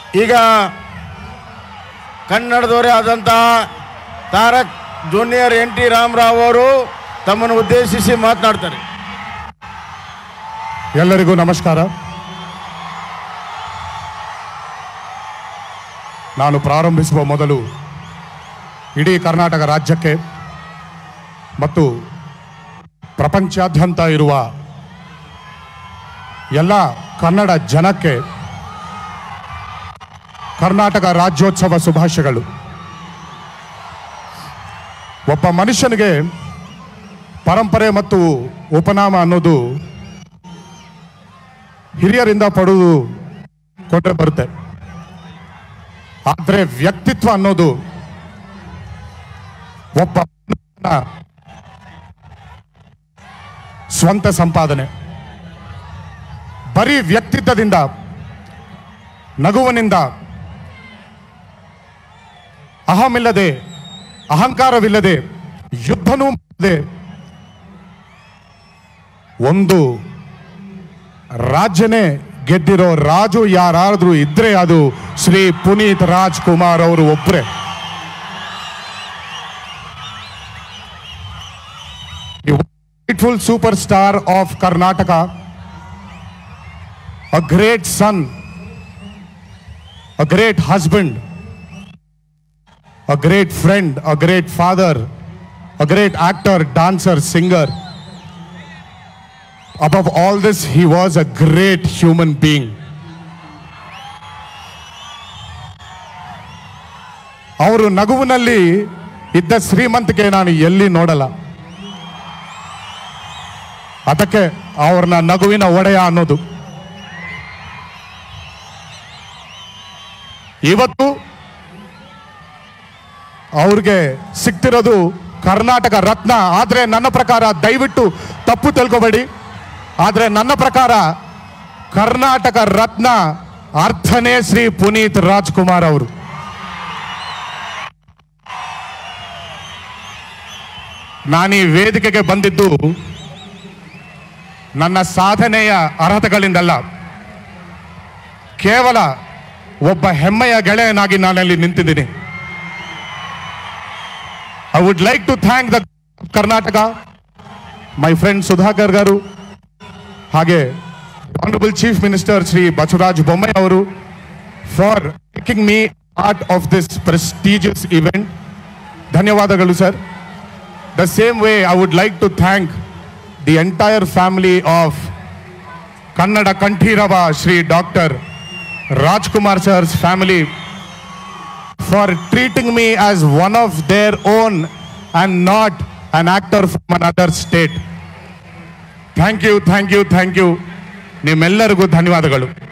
ಈಗ ಕನ್ನಡದವರೇ ಆದಂತಹ ತಾರಕ್ ಜೂನಿಯರ್ ಎನ್ ಟಿ ರಾಮರಾವ್ ಅವರು ತಮ್ಮನ್ನು ಉದ್ದೇಶಿಸಿ ಮಾತನಾಡ್ತಾರೆ ಎಲ್ಲರಿಗೂ ನಮಸ್ಕಾರ ನಾನು ಪ್ರಾರಂಭಿಸುವ ಮೊದಲು ಇಡೀ ಕರ್ನಾಟಕ ರಾಜ್ಯಕ್ಕೆ ಮತ್ತು ಪ್ರಪಂಚಾದ್ಯಂತ ಇರುವ ಎಲ್ಲ ಕನ್ನಡ ಜನಕ್ಕೆ ಕರ್ನಾಟಕ ರಾಜ್ಯೋತ್ಸವ ಶುಭಾಶಯಗಳು ಒಬ್ಬ ಮನುಷ್ಯನಿಗೆ ಪರಂಪರೆ ಮತ್ತು ಉಪನಾಮ ಅನ್ನೋದು ಹಿರಿಯರಿಂದ ಪಡೆದು ಕೊಟ್ಟರೆ ಬರುತ್ತೆ ಆದರೆ ವ್ಯಕ್ತಿತ್ವ ಅನ್ನೋದು ಒಬ್ಬ ಮನುಷ್ಯನ ಸ್ವಂತ ಸಂಪಾದನೆ ಬರೀ ವ್ಯಕ್ತಿತ್ವದಿಂದ ನಗುವಿನಿಂದ ಅಹಮಿಲ್ಲದೆ ಅಹಂಕಾರವಿಲ್ಲದೆ ಯುದ್ಧನೂ ಮಾಡದೆ ಒಂದು ರಾಜ್ಯನೇ ಗೆದ್ದಿರೋ ರಾಜು ಯಾರಾದ್ರೂ ಇದ್ರೆ ಅದು ಶ್ರೀ ಪುನೀತ್ ರಾಜ್ಕುಮಾರ್ ಅವರು ಒಬ್ಬರೇ full super star of Karnataka a great son a great husband a great friend a great father a great actor dancer singer above all this, he was a great human being. ಅವರು ನಗುವಿನಲ್ಲಿ ಇದ್ದ ಶ್ರೀಮಂತಿಕೆ ನಾನು ಎಲ್ಲಿ ನೋಡಲ್ಲ ಅದಕ್ಕೆ ಅವ್ರನ್ನ ನಗುವಿನ ಒಡೆಯ ಅನ್ನೋದು ಇವತ್ತು ಅವ್ರಿಗೆ ಸಿಗ್ತಿರೋದು ಕರ್ನಾಟಕ ರತ್ನ ಆದರೆ ನನ್ನ ಪ್ರಕಾರ ದಯವಿಟ್ಟು ತಪ್ಪು ತಿಳ್ಕೊಬೇಡಿ ಆದರೆ ನನ್ನ ಪ್ರಕಾರ ಕರ್ನಾಟಕ ರತ್ನ ಅರ್ಥನೇ ಶ್ರೀ ಪುನೀತ್ ರಾಜ್ಕುಮಾರ್ ಅವರು ನಾನು ಈ ವೇದಿಕೆಗೆ ಬಂದಿದ್ದು ನನ್ನ ಸಾಧನೆಯ ಅರ್ಹತೆಗಳಿಂದಲ್ಲ ಕೇವಲ ಒಬ್ಬ ಹೆಮ್ಮೆಯ ಗೆಳೆಯನಾಗಿ ನಾನಲ್ಲಿ ನಿಂತಿದ್ದೀನಿ I would like to thank the Karnataka my friend Sudhakar garu ಹಾಗೆ honourable chief minister Shri Basavaraja Bommai ಅವರು for taking me part of this prestigious event ಧನ್ಯವಾದಗಳು sir the same way I would like to thank the entire family of Kannada Kanteerava Shri doctor Rajkumar sir's family for treating me as one of their own and not an actor from another state thank you thank you thank you ನಿಮ್ಮೆಲ್ಲರಿಗೂ ಧನ್ಯವಾದಗಳು